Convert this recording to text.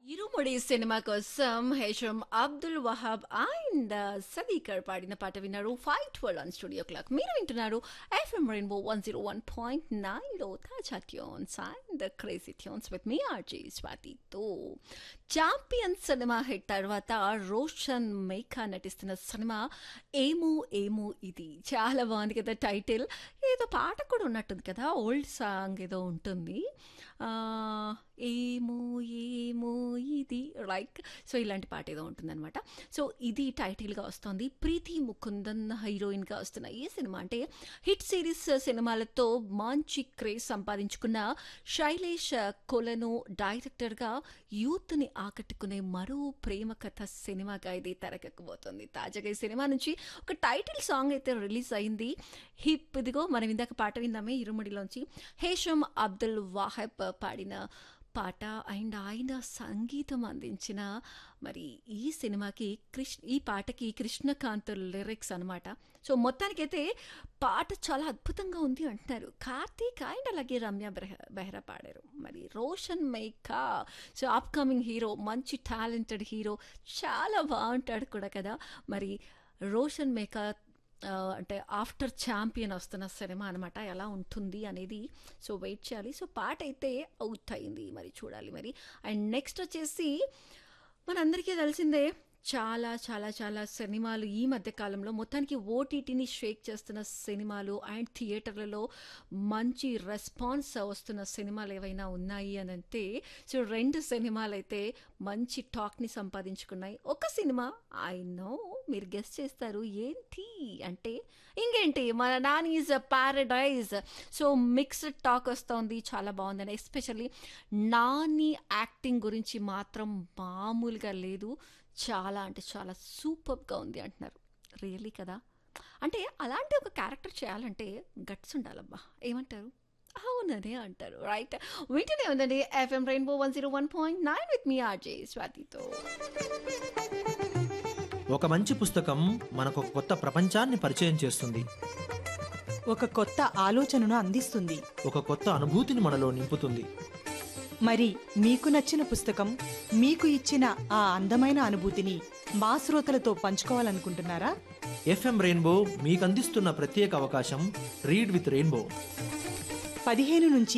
ఇరుముడి cinema కోసం Hesham Abdul Wahab and Sadeekar పాడిన పాట విన్నారు five twelve on studio clock మీరు వింటున్నారు FM rainbow one zero one point నైన్లో తాజా tunes and crazy tunes with మీ ఆర్జీ స్వాతితో ఛాంపియన్ సినిమా హిట్ తర్వాత రోషన్ మేఘా నటిస్తున్న సినిమా ఏమో ఏమో ఇది చాలా బాగుంది కదా టైటిల్ ఏదో పాట కూడా ఉన్నట్టుంది కదా ఓల్డ్ సాంగ్ ఏదో ఉంటుంది ఆ, ఏమో ఏమో ఇది లైక్ సో ఇలాంటి పాట ఏదో ఉంటుందన్నమాట సో ఇది టైటిల్గా వస్తుంది ప్రీతి ముకుందన్ హీరోయిన్గా వస్తున్న ఈ సినిమా అంటే హిట్ సిరీస్ సినిమాలతో మంచి క్రేజ్ సంపాదించుకున్న శైలేష్ కొలను డైరెక్టర్గా యూత్ని ఆకట్టుకునే మరో ప్రేమ కథ సినిమాగా ఇది తెరకెక్కబోతుంది తాజాగా ఈ సినిమా నుంచి ఒక టైటిల్ సాంగ్ అయితే రిలీజ్ అయింది హిప్ ఇదిగో మనం ఇందాక పాట విందామే ఇరుముడిలోంచి హేషం అబ్దుల్ వాహెబ్ పాడిన పాట అండ్ ఆయన సంగీతం అందించిన మరి ఈ సినిమాకి కృష్ణ ఈ పాటకి కృష్ణకాంత్ లిరిక్స్ అనమాట సో మొత్తానికైతే పాట చాలా అద్భుతంగా ఉంది అంటున్నారు కార్తీక్ అండ్ అలాగే రమ్య బెహ- బెహ్రా పాడారు మరి Roshan Meka so upcoming hero మంచి టాలెంటెడ్ హీరో చాలా బాగుంటాడు కూడా కదా మరి రోషన్ మేకా ఆ, అంటే ఆఫ్టర్ ఛాంపియన్ వస్తున్న సినిమా అనమాట ఎలా ఉంటుంది అనేది సో వెయిట్ చేయాలి సో పాట అయితే అవుట్ అయింది మరి చూడాలి మరి అండ్ నెక్స్ట్ వచ్చేసి మనందరికీ తెలిసిందే చాలా చాలా చాలా సినిమాలు ఈ మధ్య కాలంలో మొత్తానికి ఓటీటీని షేక్ చేస్తున్న సినిమాలు అండ్ థియేటర్లలో మంచి రెస్పాన్స్ వస్తున్న సినిమాలు ఏవైనా ఉన్నాయి అని అంటే సో రెండు సినిమాలు అయితే మంచి టాక్ని సంపాదించుకున్నాయి ఒక సినిమా ఐ నో మీరు గెస్ట్ చేస్తారు ఏంటి అంటే ఇంకేంటి మన Nani is paradise so mixed talk వస్తుంది చాలా బాగుందని ఎస్పెషల్లీ నాని యాక్టింగ్ గురించి మాత్రం మామూలుగా లేదు చాలా అంటే చాలా సూపర్గా ఉంది అంటున్నారు రియల్లీ కదా అంటే అలాంటి ఒక క్యారెక్టర్ చేయాలంటే గట్స్ ఉండాలబ్బా ఏమంటారు అవుననే అంటారు రైట్ వీటినే ఉందండి FM rainbow one zero one point nine with మీ ఆర్జే స్వాతితో ఒక మంచి పుస్తకం మనకు ఒక కొత్త ప్రపంచాన్ని పరిచయం చేస్తుంది ఒక కొత్త ఆలోచనను అందిస్తుంది ఒక కొత్త అనుభూతిని మనలో నింపుతుంది మరి మీకు నచ్చిన పుస్తకం మీకు ఇచ్చిన ఆ అందమైన అనుభూతిని మా శ్రోతలతో పంచుకోవాలనుకుంటున్నారా ఎఫ్ఎం రెయిన్బో మీకు అందిస్తున్న ప్రత్యేక అవకాశం రీడ్ విత్ రెయిన్బో పదిహేను నుంచి